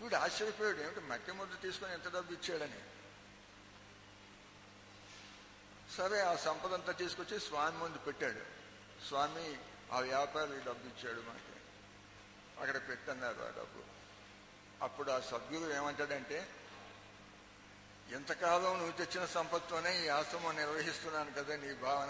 వీడు ఆశ్చర్యపోయాడు ఏమిటి మట్టి ముద్ద తీసుకొని ఎంత డబ్బు ఇచ్చాడని సరే ఆ సంపద అంతా తీసుకొచ్చి స్వామి ముందు పెట్టాడు స్వామి ఆ వ్యాపారి డబ్బు ఇచ్చాడు మనకి అక్కడ పెట్టన్నారు ఆ డబ్బు అప్పుడు ఆ సద్గురు ఏమంటాడంటే ఎంతకాలం నువ్వు తెచ్చిన సంపత్తోనే ఈ ఆశ్రమం నిర్వహిస్తున్నాను కదా నీ భావన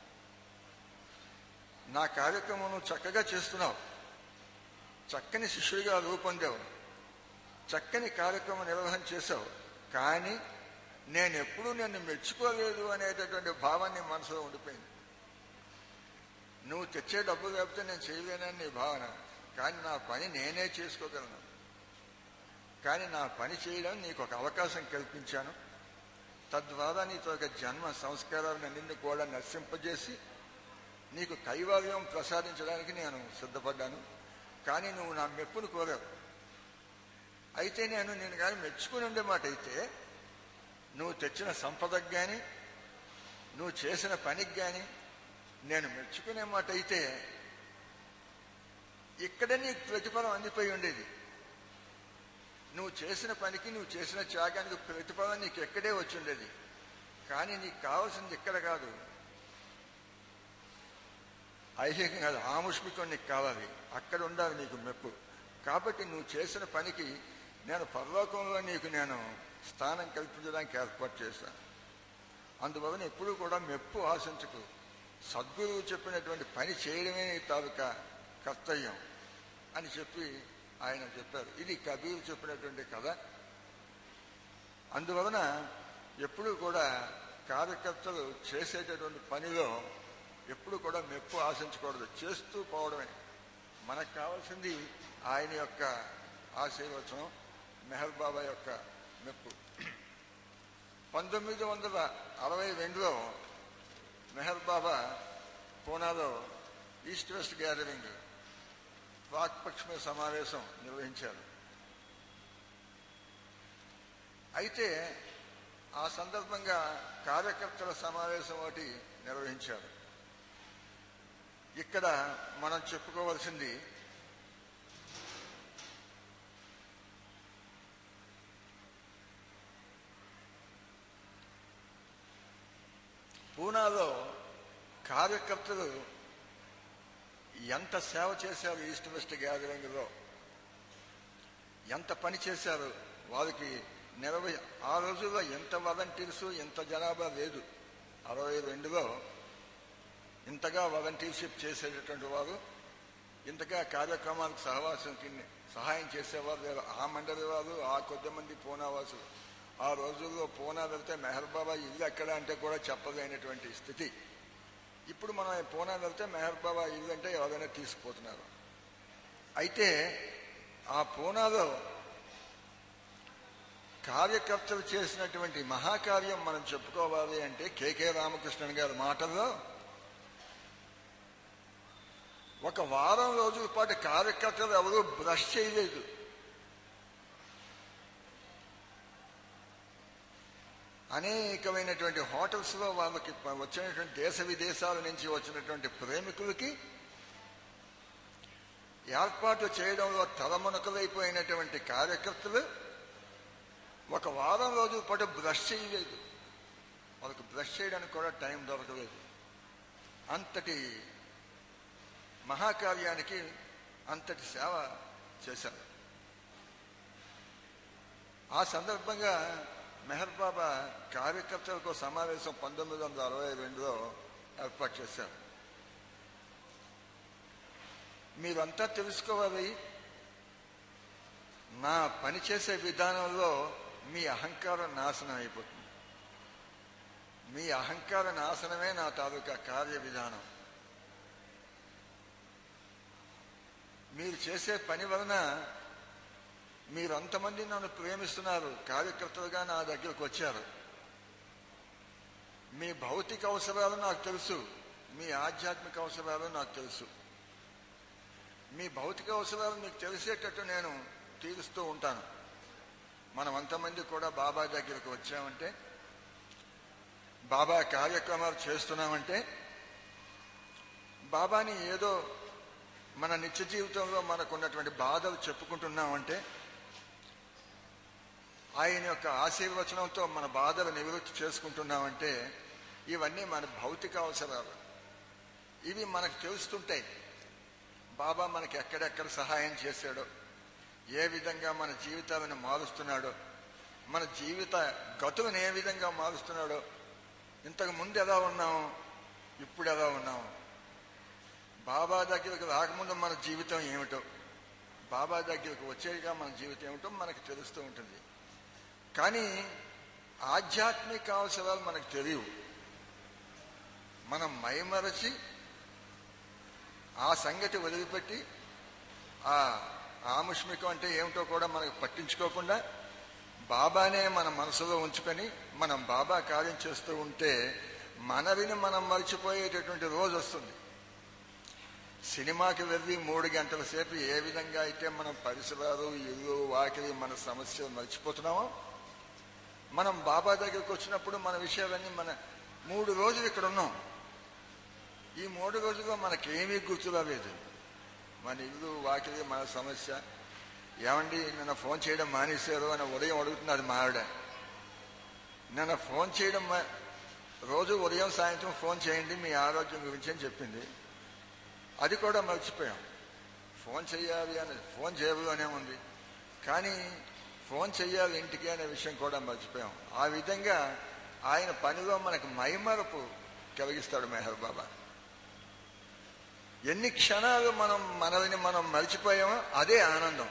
నా కార్యక్రమం నువ్వు చక్కగా చేస్తున్నావు చక్కని శిష్యుడిగా రూపొందావు చక్కని కార్యక్రమ నిర్వహణ చేశావు కానీ నేను ఎప్పుడూ నిన్ను మెచ్చుకోలేదు అనేటటువంటి భావాన్ని మనసులో ఉండిపోయింది నువ్వు తెచ్చే డబ్బు లేకపోతే నేను చేయలేనని నీ భావన కానీ నా పని నేనే చేసుకోగలను కానీ నా పని చేయడం నీకు ఒక అవకాశం కల్పించాను తద్వారా నీతో ఒక జన్మ సంస్కారాలన్నింటినీ కూడా నశింపజేసి నీకు కైవల్యం ప్రసాదించడానికి నేను సిద్ధపడ్డాను కానీ నువ్వు నా మెప్పును కోరావు అయితే నేను నేను కానీ మెచ్చుకుని ఉండే మాట అయితే నువ్వు తెచ్చిన సంపదకు కానీ నువ్వు చేసిన పనికి కానీ నేను మెచ్చుకునే మాట అయితే ఇక్కడే నీకు ప్రతిఫలం అందిపోయి ఉండేది నువ్వు చేసిన పనికి నువ్వు చేసిన త్యాగానికి ప్రతిఫలం నీకు ఎక్కడే వచ్చి ఉండేది కానీ నీకు కావాల్సింది ఇక్కడ కాదు ఐహికం కాదు ఆముష్మికం నీకు కావాలి అక్కడ ఉండాలి నీకు మెప్పు కాబట్టి నువ్వు చేసిన పనికి నేను పరలోకంలో నీకు నేను స్థానం కల్పించడానికి ఏర్పాటు చేశాను అందువలన ఎప్పుడూ కూడా మెప్పు ఆశించకు సద్గురువు చెప్పినటువంటి పని చేయడమే నీ తాలూకా కర్తవ్యం అని చెప్పి ఆయన చెప్పారు ఇది కబీర్ చెప్పినటువంటి కథ అందువలన ఎప్పుడూ కూడా కార్యకర్తలు చేసేటటువంటి పనిలో ఎప్పుడు కూడా మెప్పు ఆశించకూడదు చేస్తూ పోవడమే మనకు కావాల్సింది ఆయన యొక్క ఆశీర్వచనం మెహర్ బాబా యొక్క మెప్పు పంతొమ్మిది వందల అరవై రెండులో మెహర్ బాబా పూనాలో ఈస్ట్ వెస్ట్ గ్యాదరింగ్ వాక్పక్షమే సమావేశం నిర్వహించారు అయితే ఆ సందర్భంగా కార్యకర్తల సమావేశం ఒకటి నిర్వహించారు ఇక్కడ మనం చెప్పుకోవాల్సింది పూనాలో కార్యకర్తలు ఎంత సేవ చేశారు ఈస్ట్ వెస్ట్ గ్యాదరింగ్లో ఎంత పని చేశారు వారికి నిలవై ఆ రోజుల్లో ఎంత వాలంటీర్స్ ఎంత జనాభా లేదు అరవై రెండులో ఇంతగా వాలంటీర్షిప్ చేసేటటువంటి వారు ఇంతగా కార్యక్రమాలకు సహవాసం కింద సహాయం చేసేవారు లేరు ఆ మండలి వారు ఆ కొద్దిమంది పూనావాసులు ఆ రోజుల్లో పూనా వెళ్తే మెహర్ బాబా ఇల్లు ఎక్కడ అంటే కూడా చెప్పలేనటువంటి స్థితి ఇప్పుడు మనం పూనా వెళ్తే మెహర్ బాబా ఇల్లు అంటే ఎవరైనా తీసుకుపోతున్నారు అయితే ఆ పూనాలో కార్యకర్తలు చేసినటువంటి మహాకార్యం మనం చెప్పుకోవాలి అంటే కేకే రామకృష్ణన్ గారి మాటల్లో ఒక వారం రోజుల పాటు కార్యకర్తలు ఎవరూ బ్రష్ చేయలేదు అనేకమైనటువంటి హోటల్స్లో వాళ్ళకి వచ్చినటువంటి దేశ విదేశాల నుంచి వచ్చినటువంటి ప్రేమికులకి ఏర్పాటు చేయడంలో తలమునకలైపోయినటువంటి కార్యకర్తలు ఒక వారం రోజుల పాటు బ్రష్ చేయలేదు వాళ్ళకి బ్రష్ చేయడానికి కూడా టైం దొరకలేదు అంతటి మహాకార్యానికి అంతటి సేవ చేశారు ఆ సందర్భంగా మెహర్ బాబా కార్యకర్తలకు సమావేశం పంతొమ్మిది వందల అరవై రెండులో ఏర్పాటు చేశారు మీరంతా తెలుసుకోవాలి నా పనిచేసే విధానంలో మీ అహంకారం నాశనం అయిపోతుంది మీ అహంకార నాశనమే నా తాలూకా కార్య విధానం మీరు చేసే పని వలన మీరు అంతమంది నన్ను ప్రేమిస్తున్నారు కార్యకర్తలుగా నా దగ్గరకు వచ్చారు మీ భౌతిక అవసరాలు నాకు తెలుసు మీ ఆధ్యాత్మిక అవసరాలు నాకు తెలుసు మీ భౌతిక అవసరాలు మీకు తెలిసేటట్టు నేను తీరుస్తూ ఉంటాను మనం అంతమంది కూడా బాబా దగ్గరకు వచ్చామంటే బాబా కార్యక్రమాలు చేస్తున్నామంటే బాబాని ఏదో మన నిత్య జీవితంలో మనకున్నటువంటి బాధలు చెప్పుకుంటున్నామంటే ఆయన యొక్క ఆశీర్వచనంతో మన బాధలు నివృత్తి చేసుకుంటున్నామంటే ఇవన్నీ మన భౌతిక అవసరాలు ఇవి మనకు తెలుస్తుంటాయి బాబా మనకి ఎక్కడెక్కడ సహాయం చేశాడో ఏ విధంగా మన జీవితాలను మారుస్తున్నాడో మన జీవిత గతులను ఏ విధంగా మారుస్తున్నాడో ఇంతకు ముందు ఎలా ఉన్నాము ఇప్పుడు ఎలా ఉన్నాము బాబా దగ్గరకు రాకముందు మన జీవితం ఏమిటో బాబా దగ్గరకు వచ్చేగా మన జీవితం ఏమిటో మనకు తెలుస్తూ ఉంటుంది కానీ ఆధ్యాత్మిక అవసరాలు మనకు తెలియవు మనం మైమరచి ఆ సంగతి వదిలిపెట్టి ఆ ఆముష్మికం అంటే ఏమిటో కూడా మనకు పట్టించుకోకుండా బాబానే మన మనసులో ఉంచుకొని మనం బాబా కార్యం చేస్తూ ఉంటే మనవిని మనం మర్చిపోయేటటువంటి రోజు వస్తుంది సినిమాకి వెళ్ళి మూడు గంటల సేపు ఏ విధంగా అయితే మనం పరిసరాలు ఇల్లు వాకిలి మన సమస్యలు మర్చిపోతున్నామో మనం బాబా దగ్గరికి వచ్చినప్పుడు మన విషయాలన్నీ మన మూడు రోజులు ఇక్కడ ఉన్నాం ఈ మూడు రోజుల్లో మనకేమీ గుర్తురాలేదు మన ఇల్లు వాకిలి మన సమస్య ఏమండి నిన్న ఫోన్ చేయడం మానేశారు అని ఉదయం అడుగుతున్నది మా ఆవిడ నిన్న ఫోన్ చేయడం మా- రోజు ఉదయం సాయంత్రం ఫోన్ చేయండి మీ ఆరోగ్యం గురించి అని చెప్పింది అది కూడా మర్చిపోయాం ఫోన్ చెయ్యాలి అని ఫోన్ చేయదు అనే ఉంది కానీ ఫోన్ చెయ్యాలి ఇంటికి అనే విషయం కూడా మర్చిపోయాం ఆ విధంగా ఆయన పనిలో మనకు మైమరపు కలిగిస్తాడు మెహర్ బాబా ఎన్ని క్షణాలు మనం మనల్ని మనం మర్చిపోయామో అదే ఆనందం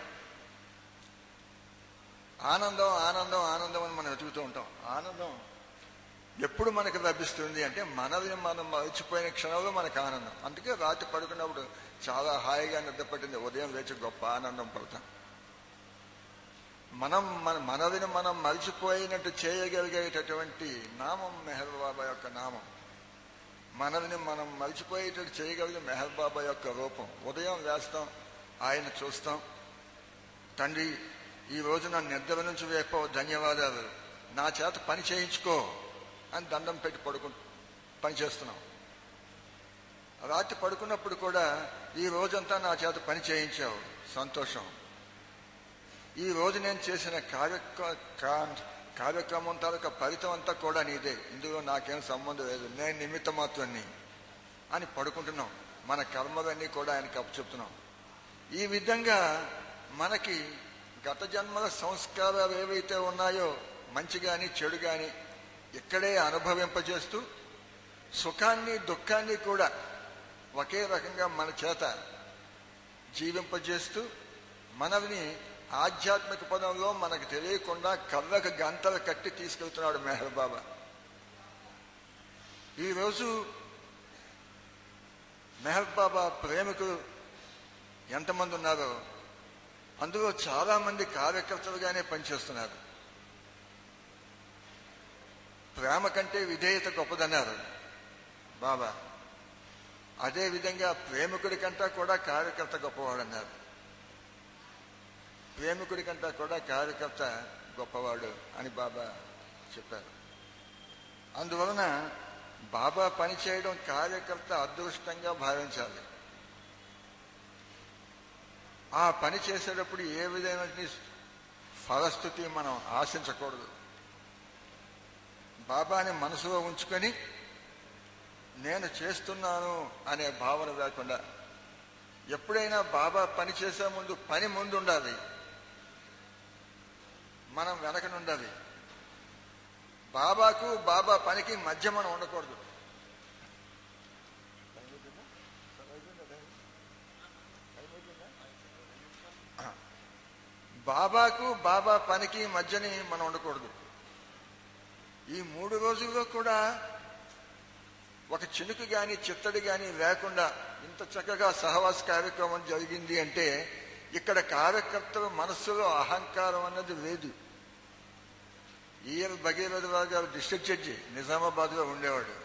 ఆనందం ఆనందం ఆనందం అని మనం వెతుకుతూ ఉంటాం ఆనందం ఎప్పుడు మనకు లభిస్తుంది అంటే మనల్ని మనం మర్చిపోయిన క్షణంలో మనకు ఆనందం అందుకే రాత్రి పడుకున్నప్పుడు చాలా హాయిగా నిద్రపట్టింది ఉదయం లేచి గొప్ప ఆనందం పడతాం మనం మన మనవిని మనం మర్చిపోయినట్టు చేయగలిగేటటువంటి నామం మెహర్ బాబా యొక్క నామం మనల్ని మనం మర్చిపోయేటట్టు చేయగలిగే మెహర్ బాబా యొక్క రూపం ఉదయం వేస్తాం ఆయన చూస్తాం తండ్రి ఈ రోజు నా నిద్ర నుంచి వేపవు ధన్యవాదాలు నా చేత పని చేయించుకో అని దండం పెట్టి పడుకు పని చేస్తున్నాం రాత్రి పడుకున్నప్పుడు కూడా ఈ రోజంతా నా చేత పని చేయించావు సంతోషం ఈ రోజు నేను చేసిన కార్యక్ర కా- కార్యక్రమం తాలూకా ఫలితం అంతా కూడా నీదే ఇందులో నాకేం సంబంధం లేదు నేను నిమిత్త మాత్రాన్ని అని పడుకుంటున్నాం మన కర్మలన్నీ కూడా ఆయనకి అప్పచెప్తున్నాం ఈ విధంగా మనకి గత జన్మల సంస్కారాలు ఏవైతే ఉన్నాయో మంచి కానీ చెడు కానీ ఇక్కడే అనుభవింపజేస్తూ సుఖాన్ని దుఃఖాన్ని కూడా ఒకే రకంగా మన చేత జీవింపజేస్తూ మనల్ని ఆధ్యాత్మిక పదంలో మనకు తెలియకుండా కళ్ళకు గంటలు కట్టి తీసుకెళ్తున్నాడు మెహర్ బాబా ఈరోజు మెహర్ బాబా ప్రేమికులు ఎంతమంది ఉన్నారో అందులో చాలా మంది కార్యకర్తలుగానే పనిచేస్తున్నారు ప్రేమ కంటే విధేయత గొప్పదన్నారు బాబా అదే విధంగా ప్రేమికుడి కంటా కూడా కార్యకర్త గొప్పవాడన్నారు ప్రేమికుడి కంటా కూడా కార్యకర్త గొప్పవాడు అని బాబా చెప్పారు అందువలన బాబా పని చేయడం కార్యకర్త అదృష్టంగా భావించాలి ఆ పని చేసేటప్పుడు ఏ విధమైన ఫలస్థుతి మనం ఆశించకూడదు బాబాని మనసులో ఉంచుకొని నేను చేస్తున్నాను అనే భావన లేకుండా ఎప్పుడైనా బాబా పని చేసే ముందు పని ముందు ఉండాలి మనం వెనకనుండాలి బాబాకు బాబా పనికి మధ్య మనం ఉండకూడదు బాబాకు బాబా పనికి మధ్యని మనం ఉండకూడదు ఈ మూడు రోజుల్లో కూడా ఒక చినుకు గాని చిత్తడి గాని లేకుండా ఇంత చక్కగా సహవాస కార్యక్రమం జరిగింది అంటే ఇక్కడ కార్యకర్తల మనస్సులో అహంకారం అన్నది లేదు ఈఎల్ భగీరథరావు గారు డిస్ట్రిక్ట్ జడ్జి నిజామాబాద్లో ఉండేవాడు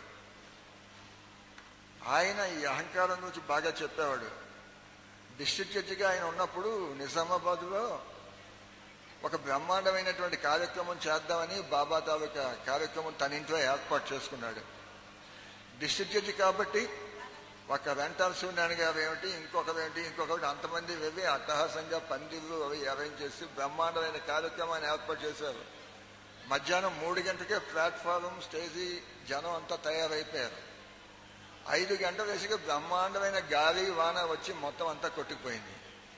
ఆయన ఈ అహంకారం గురించి బాగా చెప్పేవాడు డిస్ట్రిక్ట్ జడ్జిగా ఆయన ఉన్నప్పుడు నిజామాబాద్లో ఒక బ్రహ్మాండమైనటువంటి కార్యక్రమం చేద్దామని బాబా తాలూకా కార్యక్రమం తన ఇంట్లో ఏర్పాటు చేసుకున్నాడు డిస్ట్రిక్ట్ జడ్జి కాబట్టి ఒక రెంటల్ సూర్యనారాయణ గారు ఏమిటి ఇంకొకరు ఏమిటి ఇంకొకటి అంతమంది వెళ్ళి అట్టహాసంగా పందిళ్ళు అవి అరేంజ్ చేసి బ్రహ్మాండమైన కార్యక్రమాన్ని ఏర్పాటు చేశారు మధ్యాహ్నం మూడు గంటకే ప్లాట్ఫారం స్టేజీ జనం అంతా తయారైపోయారు ఐదు గంటల వేసిగా బ్రహ్మాండమైన గాలి వాన వచ్చి మొత్తం అంతా కొట్టుకుపోయింది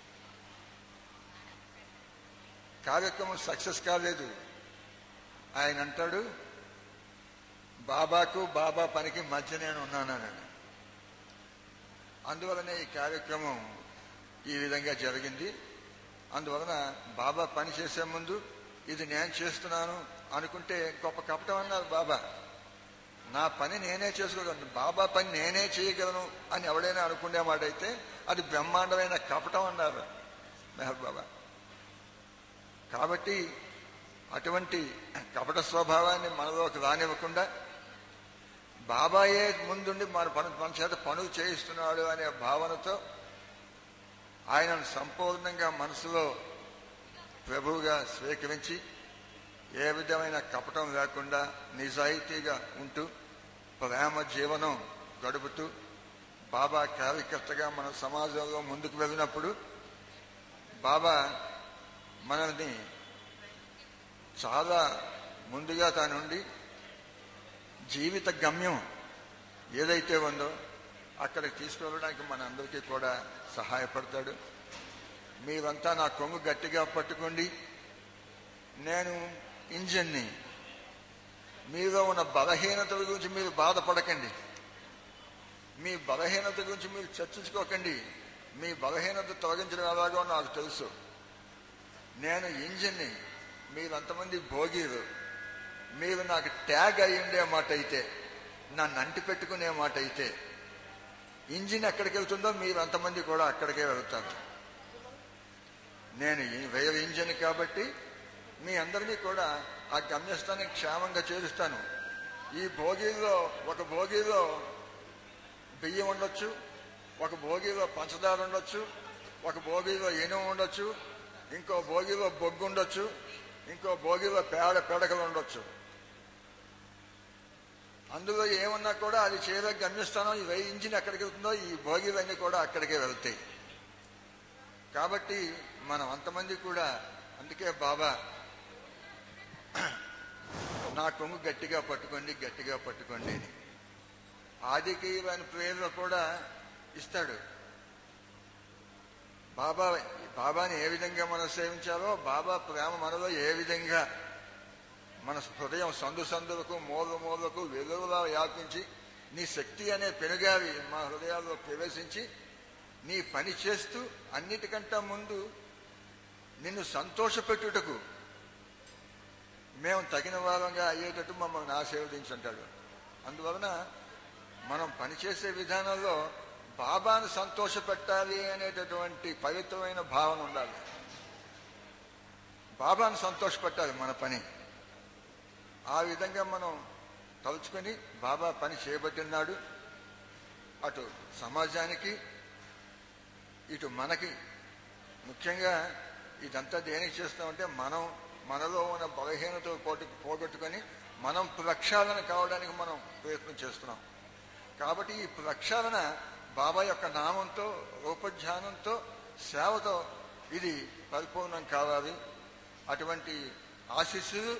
కార్యక్రమం సక్సెస్ కాలేదు ఆయన అంటాడు బాబాకు బాబా పనికి మధ్య నేను ఉన్నానని అందువలనే ఈ కార్యక్రమం ఈ విధంగా జరిగింది అందువలన బాబా పని చేసే ముందు ఇది నేను చేస్తున్నాను అనుకుంటే గొప్ప కపటం అన్నారు బాబా నా పని నేనే చేసుకోగలను బాబా పని నేనే చేయగలను అని ఎవడైనా అనుకునే వాడైతే అది బ్రహ్మాండమైన కపటం అన్నారు మెహర్ బాబా కాబట్టి అటువంటి కపట స్వభావాన్ని మనలోకి రానివ్వకుండా బాబాయే ముందుండి మన పను మన చేత పనులు చేయిస్తున్నాడు అనే భావనతో ఆయనను సంపూర్ణంగా మనసులో ప్రభువుగా స్వీకరించి ఏ విధమైన కపటం లేకుండా నిజాయితీగా ఉంటూ ప్రేమ జీవనం గడుపుతూ బాబా కార్యకర్తగా మన సమాజంలో ముందుకు వెళ్ళినప్పుడు బాబా మనల్ని చాలా ముందుగా తానుండి జీవిత గమ్యం ఏదైతే ఉందో అక్కడికి తీసుకువెళ్ళడానికి మన అందరికీ కూడా సహాయపడతాడు మీరంతా నా కొంగు గట్టిగా పట్టుకోండి నేను ఇంజన్ని మీలో ఉన్న బలహీనతల గురించి మీరు బాధపడకండి మీ బలహీనత గురించి మీరు చర్చించుకోకండి మీ బలహీనత తొలగించడం ఎలాగో నాకు తెలుసు నేను ఇంజిన్ని మీరు అంతమంది భోగీలు మీరు నాకు ట్యాగ్ అయి ఉండే మాట అయితే నన్ను అంటి పెట్టుకునే మాట అయితే ఇంజిన్ ఎక్కడికి వెళ్తుందో మీరు అంతమంది కూడా అక్కడికే వెళ్తారు నేను ఈ వేరే ఇంజిన్ కాబట్టి మీ అందరినీ కూడా ఆ గమ్యస్థానానికి క్షేమంగా చేరుస్తాను ఈ భోగిలో ఒక భోగిలో బియ్యం ఉండొచ్చు ఒక భోగిలో పంచదార ఉండొచ్చు ఒక భోగిలో ఇనుము ఉండొచ్చు ఇంకో భోగిలో బొగ్గు ఉండొచ్చు ఇంకో భోగిలో పేడ పెడకలు ఉండొచ్చు అందులో ఏమన్నా కూడా అది చేరే గమ్యస్థానం ఈ వెయ్యి ఇంజిన్ ఎక్కడికి వెళ్తుందో ఈ భోగిలన్నీ కూడా అక్కడికే వెళ్తాయి కాబట్టి మనం అంతమంది కూడా అందుకే బాబా నా కొంగు గట్టిగా పట్టుకోండి గట్టిగా పట్టుకోండి అని ఆదికి ఆయన ప్రేరణ కూడా ఇస్తాడు బాబా బాబాని ఏ విధంగా మనం సేవించాలో బాబా ప్రేమ మనలో ఏ విధంగా మన హృదయం సందు సందులకు మూల మూలకు వెలుగులా వ్యాపించి నీ శక్తి అనే పెనుగావి మా హృదయాల్లో ప్రవేశించి నీ పని చేస్తూ అన్నిటికంటే ముందు నిన్ను సంతోషపెట్టుటకు మేము తగిన వారంగా అయ్యేటట్టు మమ్మల్ని ఆశీర్వదించుంటాడు అందువలన మనం పనిచేసే విధానంలో బాబాను సంతోషపెట్టాలి అనేటటువంటి పవిత్రమైన భావన ఉండాలి బాబాను సంతోషపెట్టాలి మన పని ఆ విధంగా మనం తలుచుకొని బాబా పని చేయబట్టినాడు అటు సమాజానికి ఇటు మనకి ముఖ్యంగా ఇదంతా దేనికి చేస్తామంటే మనం మనలో ఉన్న బలహీనత పోటు పోగొట్టుకొని మనం ప్రక్షాళన కావడానికి మనం ప్రయత్నం చేస్తున్నాం కాబట్టి ఈ ప్రక్షాళన బాబా యొక్క నామంతో రూపధ్యానంతో సేవతో ఇది పరిపూర్ణం కావాలి అటువంటి ఆశీస్సులు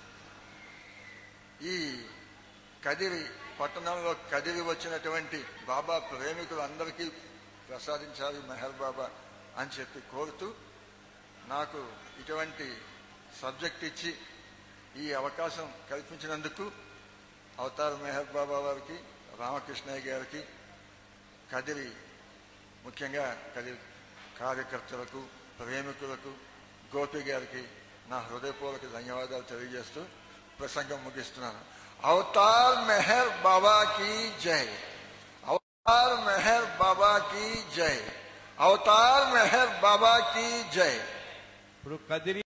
ఈ కదిరి పట్టణంలో కదిరి వచ్చినటువంటి బాబా ప్రేమికులందరికీ ప్రసాదించాలి మెహర్ బాబా అని చెప్పి కోరుతూ నాకు ఇటువంటి సబ్జెక్ట్ ఇచ్చి ఈ అవకాశం కల్పించినందుకు అవతార్ మెహర్ బాబా వారికి రామకృష్ణయ్య గారికి కదిరి ముఖ్యంగా కదిరి కార్యకర్తలకు ప్రేమికులకు గోపి గారికి నా హృదయపూర్వక ధన్యవాదాలు తెలియజేస్తూ ప్రసంగం ముగిస్తున్నాను అవతార్ మెహర్ బాబా की जय अवतार मेहर बाबा की जय अवतार मेहर बाबा की जय ఇప్పుడు కదిరి